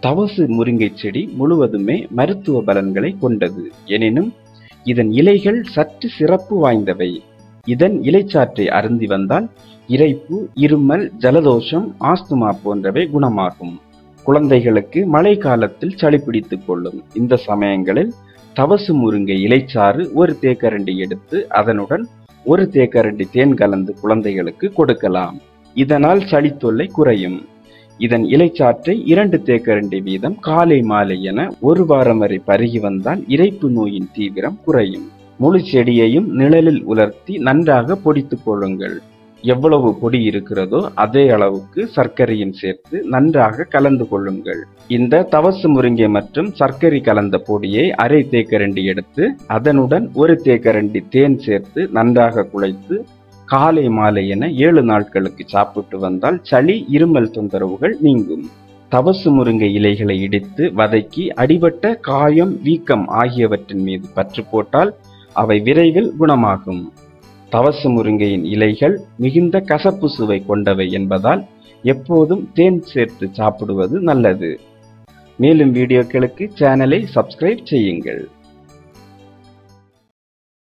தவசு முருங்கை செடி முழுவதுமே மருத்துவ பலன்களை கொண்டது எனினும் இதன் இலைகள் சற்று சிறப்பு வாய்ந்தவை இதன் இலைச்சாற்றை அருந்தி வந்தால் இரைப்பு இருமல் ஜலதோஷம் ஆஸ்துமா போன்றவை குணமாகும் குழந்தைகளுக்கு மழை காலத்தில் சளி பிடித்துக் கொள்ளும் இந்த சமயங்களில் தவசு முருங்கை இலைச்சாறு ஒரு தேக்கரண்டி எடுத்து அதனுடன் ஒரு தேக்கரண்டி தேன் கலந்து குழந்தைகளுக்கு கொடுக்கலாம் இதனால் சளி தொல்லை குறையும் இதன் இலைச்சாற்றை இரண்டு தேக்கரண்டி வீதம் காலை மாலை என ஒரு வாரம் வரை பருகி வந்தால் இரைப்பு நோயின் தீவிரம் குறையும் முழு செடியையும் நிழலில் உலர்த்தி நன்றாக பொடித்துக் கொள்ளுங்கள் எவ்வளவு பொடி இருக்கிறதோ அதே அளவுக்கு சர்க்கரையும் சேர்த்து நன்றாக கலந்து கொள்ளுங்கள் இந்த தவசு முருங்கை மற்றும் சர்க்கரை கலந்த பொடியை அரை தேக்கரண்டி எடுத்து அதனுடன் ஒரு தேக்கரண்டி தேன் சேர்த்து நன்றாக குழைத்து காலை மாலை என ஏழு நாட்களுக்கு சாப்பிட்டு வந்தால் சளி இருமல் தொந்தரவுகள் நீங்கும் தவசு முருங்கை இலைகளை இடித்து வதக்கி அடிபட்ட காயம் வீக்கம் ஆகியவற்றின் மீது பற்று போட்டால் அவை விரைவில் குணமாகும் தவசு முருங்கையின் இலைகள் மிகுந்த கசப்பு சுவை கொண்டவை என்பதால் எப்போதும் தேன் சேர்த்து சாப்பிடுவது நல்லது மேலும் வீடியோக்களுக்கு சேனலை சப்ஸ்கிரைப் செய்யுங்கள்